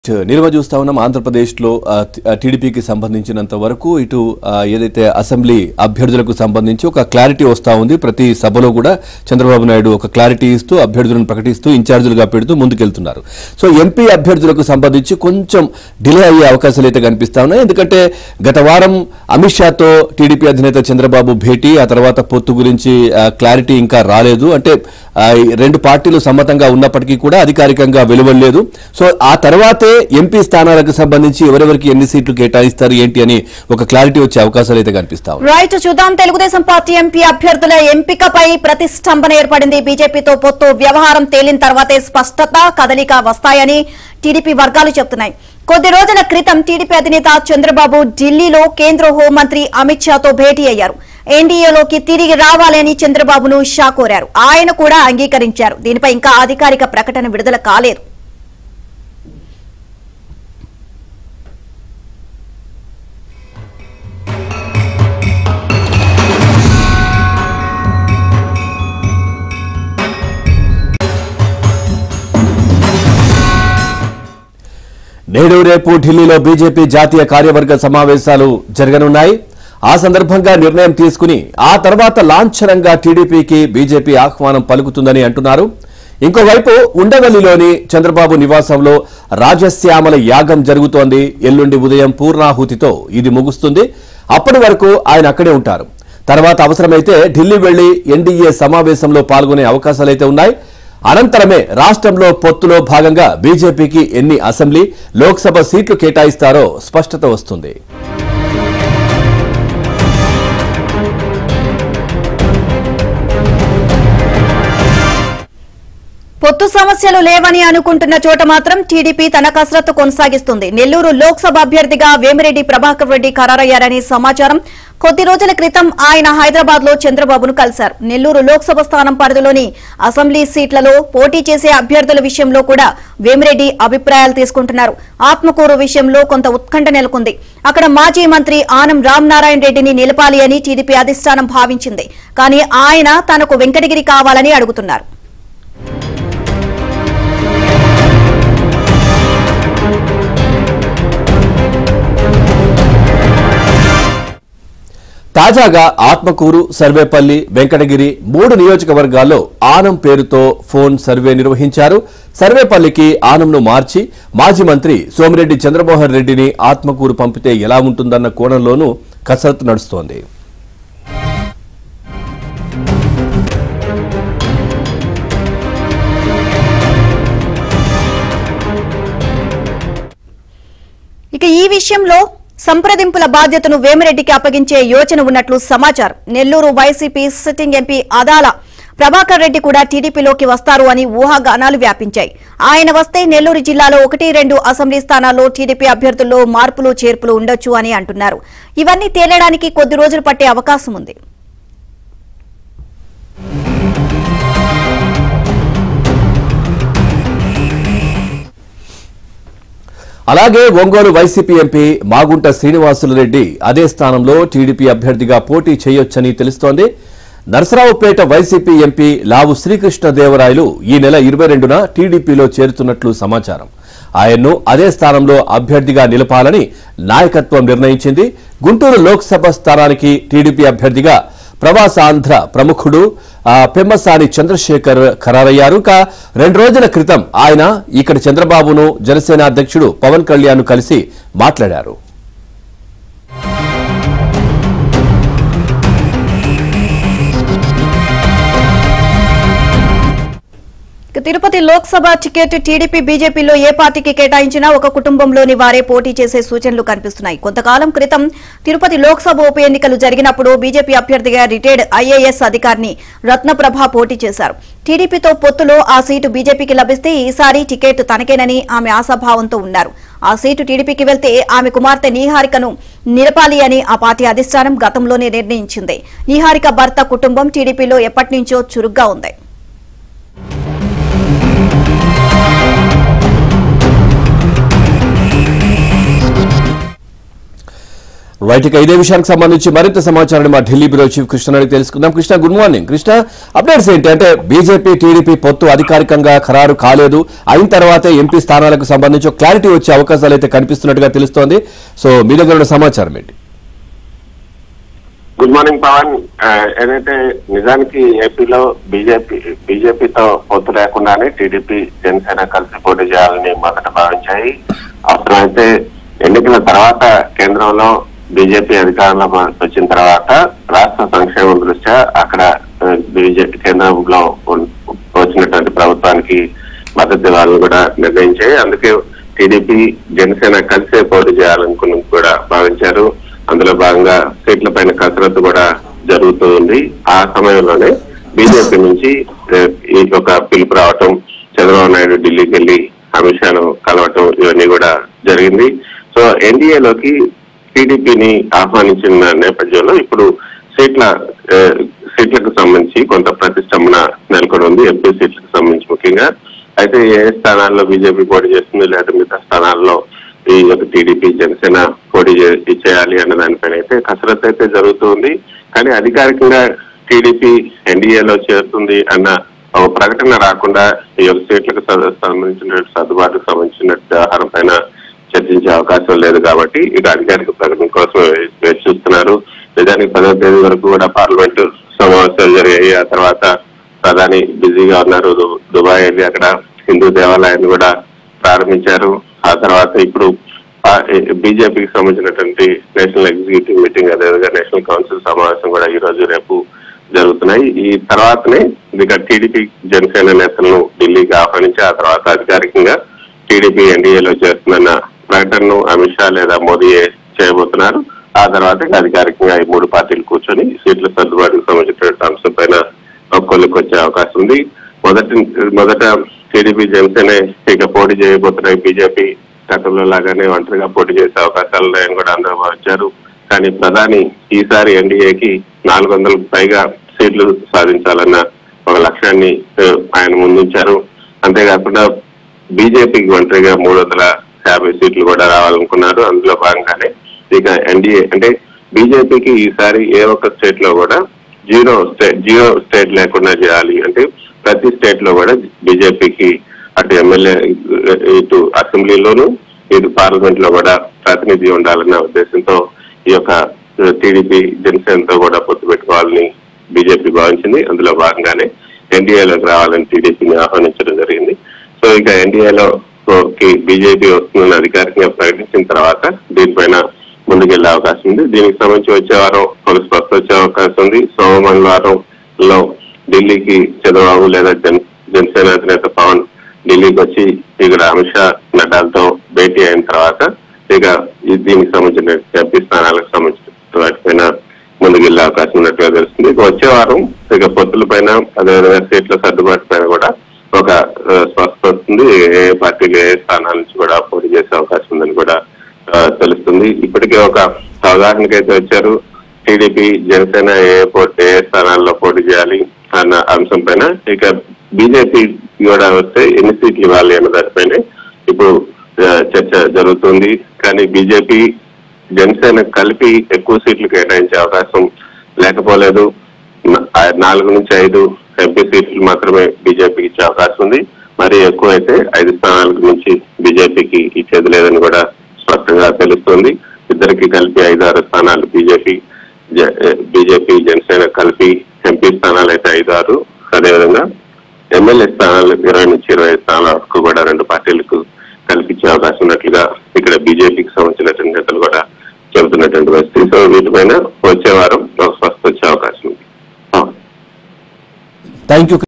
నిల్వ చూస్తా ఉన్నాం ఆంధ్రప్రదేశ్లో ఆ, టి- ఆ, టీడీపీకి సంబంధించినంత వరకు ఇటు ఆ, ఏదైతే అసెంబ్లీ అభ్యర్థులకు సంబంధించి ఒక క్లారిటీ వస్తా ఉంది ప్రతి సభలో కూడా చంద్రబాబు నాయుడు ఒక క్లారిటీ ఇస్తూ అభ్యర్థులను ప్రకటిస్తూ ఇన్ఛార్జీలుగా పెడుతూ ముందుకెళ్తున్నారు సో ఎంపీ అభ్యర్థులకు సంబంధించి కొంచెం డిలే అయ్యే అవకాశాలు అయితే కనిపిస్తా ఉన్నాయి ఎందుకంటే గత వారం అమిత్ షాతో టీడీపీ అధినేత చంద్రబాబు భేటీ ఆ తర్వాత పొత్తు గురించి ఆ, క్లారిటీ ఇంకా రాలేదు అంటే ఆ, ఈ రెండు పార్టీలు సమ్మతంగా ఉన్నప్పటికీ కూడా అధికారికంగా వెలువడలేదు సో ఆ తర్వాతే ఎంపీ స్థానాలకు సంబంధించి ఎవరెవరికి ఎన్ని సీట్లు కేటాయిస్తారు ఏంటి అని ఒక క్లారిటీ వచ్చే అవకాశాలు అయితే కనిపిస్తా ఉన్నాయి రైట్ చూద్దాం తెలుగుదేశం పార్టీ ఎంపీ అభ్యర్థుల ఎంపికపై ప్రతిష్టంభన ఏర్పడింది బీజేపీతో పొత్తు వ్యవహారం తేలిన తర్వాతే స్పష్టత కదలిక వస్తాయని టీడీపీ వర్గాలు చెబుతున్నాయి కొద్ది రోజుల క్రితం టీడీపీ అధినేత చంద్రబాబు ఢిల్లీలో కేంద్ర హోంమంత్రి అమిత్ షాతో భేటీ అయ్యారు ఎన్డీఏలోకి తిరిగి రావాలని చంద్రబాబును షా కోరారు ఆయన కూడా అంగీకరించారు దీనిపై ఇంకా అధికారిక ప్రకటన విడుదల కాలేదు నేడు రేపు ఢిల్లీలో బీజేపీ జాతీయ కార్యవర్గ సమావేశాలు జరగనున్నాయి ఆ సందర్భంగా నిర్ణయం తీసుకుని ఆ తర్వాత లాంఛనంగా టీడీపీకి బీజేపీ ఆహ్వానం పలుకుతుందని అంటున్నారు ఇంకోవైపు ఉండవల్లిలోని చంద్రబాబు నివాసంలో రాజశ్యామల యాగం జరుగుతోంది ఎల్లుండి ఉదయం పూర్ణాహుతితో ఇది ముగుస్తుంది అప్పటి వరకు ఆయన అక్కడే ఉంటారు తర్వాత అవసరమైతే ఢిల్లీ వెళ్లి ఎన్డీఏ సమావేశంలో పాల్గొనే అవకాశాలైతే ఉన్నాయి అనంతరమే రాష్ట్రంలో పొత్తులో భాగంగా బీజేపీకి ఎన్ని అసెంబ్లీ లోక్సభ సీట్లు కేటాయిస్తారో స్పష్టత వస్తుంది పొత్తు సమస్యలు లేవని అనుకుంటున్న చోట మాత్రం టీడీపీ తన కసరత్తు కొనసాగిస్తుంది నెల్లూరు లోక్సభ అభ్యర్థిగా వేమిరెడ్డి ప్రభాకర్ రెడ్డి ఖరారయ్యారని సమాచారం కొద్ది రోజుల క్రితం ఆయన హైదరాబాద్ లో చంద్రబాబును కలిశారు నెల్లూరు లోక్సభ స్థానం పరిధిలోని అసెంబ్లీ సీట్లలో పోటీ చేసే అభ్యర్థుల విషయంలో కూడా వేమిరెడ్డి అభిప్రాయాలు తీసుకుంటున్నారు ఆత్మకూరు విషయంలో కొంత ఉత్కంఠ నెలకొంది అక్కడ మాజీ మంత్రి ఆనం రామనారాయణ రెడ్డిని నిలపాలి అని టీడీపీ అధిష్టానం భావించింది కానీ ఆయన తనకు వెంకటగిరి కావాలని అడుగుతున్నారు తాజాగా ఆత్మకూరు సర్వేపల్లి వెంకటగిరి మూడు నియోజకవర్గాల్లో ఆనం పేరుతో ఫోన్ సర్వే నిర్వహించారు సర్వేపల్లికి ఆనంను మార్చి మాజీ మంత్రి సోమిరెడ్డి చంద్రమోహన్ రెడ్డిని ఆత్మకూరు పంపితే ఎలా ఉంటుందన్న కోణంలోనూ కసరత్తు నడుస్తోంది ఇక ఈ విషయంలో సంప్రదింపుల బాధ్యతను వేమిరెడ్డికి అప్పగించే యోచన ఉన్నట్లు సమాచారం నెల్లూరు వైసీపీ సిట్టింగ్ ఎంపీ అదాల ప్రభాకర్ రెడ్డి కూడా టీడీపీలోకి వస్తారు అని ఊహాగానాలు వ్యాపించాయి ఆయన వస్తే నెల్లూరు జిల్లాలో ఒకటి రెండు అసెంబ్లీ స్థానాల్లో టీడీపీ అభ్యర్థుల్లో మార్పులు చేర్పులు ఉండొచ్చు అని అంటున్నారు ఇవన్నీ తేలడానికి కొద్ది రోజులు పట్టే అవకాశం ఉంది అలాగే ఒంగోలు వైసీపీ ఎంపీ మాగుంట శ్రీనివాసులు రెడ్డి అదే స్థానంలో టీడీపీ అభ్యర్థిగా పోటీ చేయొచ్చని తెలుస్తోంది నరసరావుపేట వైసీపీ ఎంపీ లావు శ్రీకృష్ణదేవరాయలు ఈ నెల ఇరవై రెండున టీడీపీలో చేరుతున్నట్లు సమాచారం ఆయన్ను అదే స్థానంలో అభ్యర్థిగా నిలపాలని నాయకత్వం నిర్ణయించింది గుంటూరు లోక్సభ స్థానానికి టీడీపీ అభ్యర్థిగా ప్రవాసాంధ్ర ప్రముఖుడు ఆ, పెమ్మసాని చంద్రశేఖర్ ఖరారయ్యారు కా రెండు రోజుల క్రితం ఆయన ఇక్కడ చంద్రబాబును జనసేన అధ్యక్షుడు పవన్ కళ్యాణ్ కలిసి మాట్లాడారు ఇక తిరుపతి లోక్సభ టికెట్ టీడీపీ బీజేపీలో ఏ పార్టీకి కేటాయించినా ఒక కుటుంబంలోని వారే పోటీ చేసే సూచనలు కనిపిస్తున్నాయి కొంతకాలం క్రితం తిరుపతి లోక్సభ ఉప ఎన్నికలు జరిగినప్పుడు బీజేపీ అభ్యర్థిగా రిటైర్డ్ ఐఏఎస్ అధికారిని రత్నప్రభ పోటీ చేశారు టీడీపీతో పొత్తులో ఆ సీటు బీజేపీకి లభిస్తే ఈసారి టికెట్ తనకేనని ఆమె ఆశాభావంతో ఉన్నారు ఆ సీటు టీడీపీకి వెళ్తే ఆమె కుమార్తె నీహారికను నిలపాలి అని ఆ పార్టీ అధిష్టానం గతంలోనే నిర్ణయించింది నీహారిక భర్త కుటుంబం టీడీపీలో ఎప్పటి నుంచో చురుగ్గా ఉంది రైట్ ఇక ఇదే విషయానికి సంబంధించి మరింత సమాచారాన్ని మా ఢిల్లీ బ్యూరో చీఫ్ కృష్ణ అడిగి తెలుసుకుందాం Krishna good morning Krishna updates ఏంటి అంటే బీజేపీ టీడీపీ పొత్తు అధికారికంగా ఖరారు కాలేదు అయిన తర్వాతే ఎంపీ స్థానాలకు సంబంధించి ఒక క్లారిటీ వచ్చే అవకాశాలు అయితే కనిపిస్తున్నట్టుగా తెలుస్తోంది సో మీ దగ్గర ఉన్న సమాచారం ఏంటి గుడ్ మార్నింగ్ పవన్ ఆ, ఏదైతే నిజానికి ఏపీలో బీజేపీ బీజేపీతో పొత్తు లేకుండానే టీడీపీ జనసేన కలిసి పోటీ చేయాలని మొదట భావించాయి అవసరమైతే ఎన్నికల తర్వాత కేంద్రంలో బీజేపీ అధికారంలో వచ్చిన తర్వాత రాష్ట్ర సంక్షేమం దృష్ట్యా అక్కడ బీజేపీ కేంద్రంలో ఉన్- వచ్చినటువంటి ప్రభుత్వానికి మద్దతు ఇవ్వాలని కూడా నిర్ణయించాయి అందుకే టీడీపీ జనసేన కలిసే పోటీ చేయాలనుకుని కూడా భావించారు అందులో భాగంగా సీట్ల పైన కసరత్తు కూడా జరుగుతూ ఉంది ఆ సమయంలోనే బీజేపీ నుంచి ఏ, ఈ యొక్క పిలుపు రావటం చంద్రబాబు నాయుడు ఢిల్లీకి వెళ్లి అమిత్ షాను కలవటం ఇవన్నీ కూడా జరిగింది సో ఎన్డీఏలోకి టీడీపీని ఆహ్వానించిన నేపథ్యంలో ఇప్పుడు సీట్ల ఏ, సీట్లకు సంబంధించి కొంత ప్రతిష్టంభన నెలకొని ఉంది ఎంపీ సీట్లకు సంబంధించి ముఖ్యంగా అయితే ఏ స్థానాల్లో బీజేపీ పోటీ చేస్తుంది లేదా మిగతా స్థానాల్లో ఈ యొక్క టీడీపీ జనసేన పోటీ చే- చేయాలి అన్న దానిపైన అయితే కసరత్తు అయితే జరుగుతుంది కానీ అధికారికంగా టీడీపీ ఎన్డీఏలో చేరుతుంది అన్న ఒక ప్రకటన రాకుండా ఈ యొక్క సీట్లకు స- సంబంధించిన సర్దుబాటుకు సంబంధించిన వ్యవహారం పైన చర్చించే అవకాశం లేదు కాబట్టి ఇక అధికారిక ప్రకటన కోసం వే- వేచి చూస్తున్నారు నిజానికి పదవ తేదీ వరకు కూడా పార్లమెంటు సమావేశాలు జరిగాయి ఆ తర్వాత ప్రధాని బిజీగా ఉన్నారు దు- దుబాయ్ వెళ్ళి అక్కడ హిందూ దేవాలయాన్ని కూడా ప్రారంభించారు ఆ తర్వాత ఇప్పుడు బీజేపీకి సంబంధించినటువంటి నేషనల్ ఎగ్జిక్యూటివ్ మీటింగ్ అదేవిధంగా నేషనల్ కౌన్సిల్ సమావేశం కూడా ఈ రోజు రేపు జరుగుతున్నాయి ఈ తర్వాతనే ఇక టీడీపీ జనసేన నేతలను ఢిల్లీకి ఆహ్వానించి ఆ తర్వాత అధికారికంగా టీడీపీ ఎన్డీఏలో చేస్తున్న ప్రకటనను అమిత్ షా లేదా మోదీ చేయబోతున్నారు ఆ తర్వాత ఇక అధికారికంగా ఈ మూడు పార్టీలు కూర్చొని సీట్ల సర్దుబాటుకు సంబంధించినటువంటి అంశం పైన కొలికి వచ్చే అవకాశం ఉంది మొదటి మొదట టీడీపీ జనసేన ఇక పోటీ చేయబోతున్నాయి బీజేపీ గతంలో లాగానే ఒంటరిగా పోటీ చేసే అవకాశాలు ఉన్నాయని కూడా అందరూ భావించారు కానీ ప్రధాని ఈసారి ఎన్డీఏకి నాలుగు వందలకు పైగా సీట్లు సాధించాలన్న ఒక లక్ష్యాన్ని ఆ, ఆయన ముందుంచారు అంతేకాకుండా బీజేపీకి ఒంటరిగా మూడు వందల యాభై సీట్లు కూడా రావాలనుకున్నారు అందులో భాగంగానే ఇక ఎన్డీఏ అంటే బీజేపీకి ఈసారి ఏ ఒక్క స్టేట్ లో కూడా జీరో స్టేట్ జీరో స్టేట్ లేకుండా చేయాలి అంటే ప్రతి స్టేట్ లో కూడా బీజేపీకి అటు ఎమ్మెల్యే ఇటు అసెంబ్లీలోను ఇటు పార్లమెంట్ లో కూడా ప్రాతినిధి ఉండాలన్న ఉద్దేశంతో ఈ యొక్క టీడీపీ జనసేనతో కూడా పొత్తు పెట్టుకోవాలని బీజేపీ భావించింది అందులో భాగంగానే ఎన్డీఏలోకి రావాలని టీడీపీని ఆహ్వానించడం జరిగింది సో ఇక ఎన్డీఏలో కి బీజేపీ వస్తుందని అధికారికంగా ప్రకటించిన తర్వాత దీనిపైన ముందుకెళ్లే అవకాశం ఉంది దీనికి సంబంధించి వచ్చే వారం ఒక స్పష్ట వచ్చే అవకాశం ఉంది సోమ మంగళవారంలో ఢిల్లీకి చంద్రబాబు లేదా జన జనసేన అధినేత పవన్ ఢిల్లీకి వచ్చి ఇక్కడ అమిత్ షా నడ్డాలతో భేటీ అయిన తర్వాత ఇక ఈ దీనికి సంబంధించిన ఎంపీ స్థానాలకు సంబంధించిన వాటిపైన ముందుకెళ్లే అవకాశం ఉన్నట్టుగా తెలుస్తుంది ఇక వచ్చే వారం ఇక పొత్తుల పైన అదేవిధంగా సీట్ల సర్దుబాటు పైన కూడా ఒక ఆ, స్పష్టత వస్తుంది ఏ ఏ పార్టీలు ఏ స్థానాల నుంచి కూడా పోటీ చేసే అవకాశం ఉందని కూడా ఆ, తెలుస్తుంది ఇప్పటికే ఒక అవగాహనకి అయితే వచ్చారు టీడీపీ జనసేన ఏ పోటీ ఏ స్థానాల్లో పోటీ చేయాలి అన్న అంశం పైన ఇక బీజేపీ కూడా వస్తే ఎన్ని సీట్లు ఇవ్వాలి అన్న దానిపైన ఇప్పుడు ఆ, చర్చ జరుగుతుంది కానీ బీజేపీ జనసేన కలిపి ఎక్కువ సీట్లు కేటాయించే అవకాశం లేకపోలేదు న- ఆ నాలుగు నుంచి ఐదు ఎంపీ సీట్లు మాత్రమే బీజేపీకి ఇచ్చే అవకాశం ఉంది మరి ఎక్కువ అయితే ఐదు స్థానాలకు నుంచి బీజేపీకి ఇచ్చేది లేదని కూడా స్పష్టంగా తెలుస్తుంది ఇద్దరికి కలిపి ఐదు ఆరు స్థానాలు బీజేపీ బీజేపీ జనసేన కలిపి ఎంపీ స్థానాలు అయితే ఐదు ఆరు అదేవిధంగా ఎమ్మెల్యే స్థానాలు ఇరవై నుంచి ఇరవై స్థానాల వరకు కూడా రెండు పార్టీలకు కల్పించే అవకాశం ఉన్నట్లుగా ఇక్కడ బీజేపీకి సంబంధించినటువంటి నేతలు కూడా చెబుతున్నటువంటి పరిస్థితి సో వీటిపైన వచ్చే వారం ఒక స్వస్థ వచ్చే అవకాశం ఉంది థ్యాంక్ యూ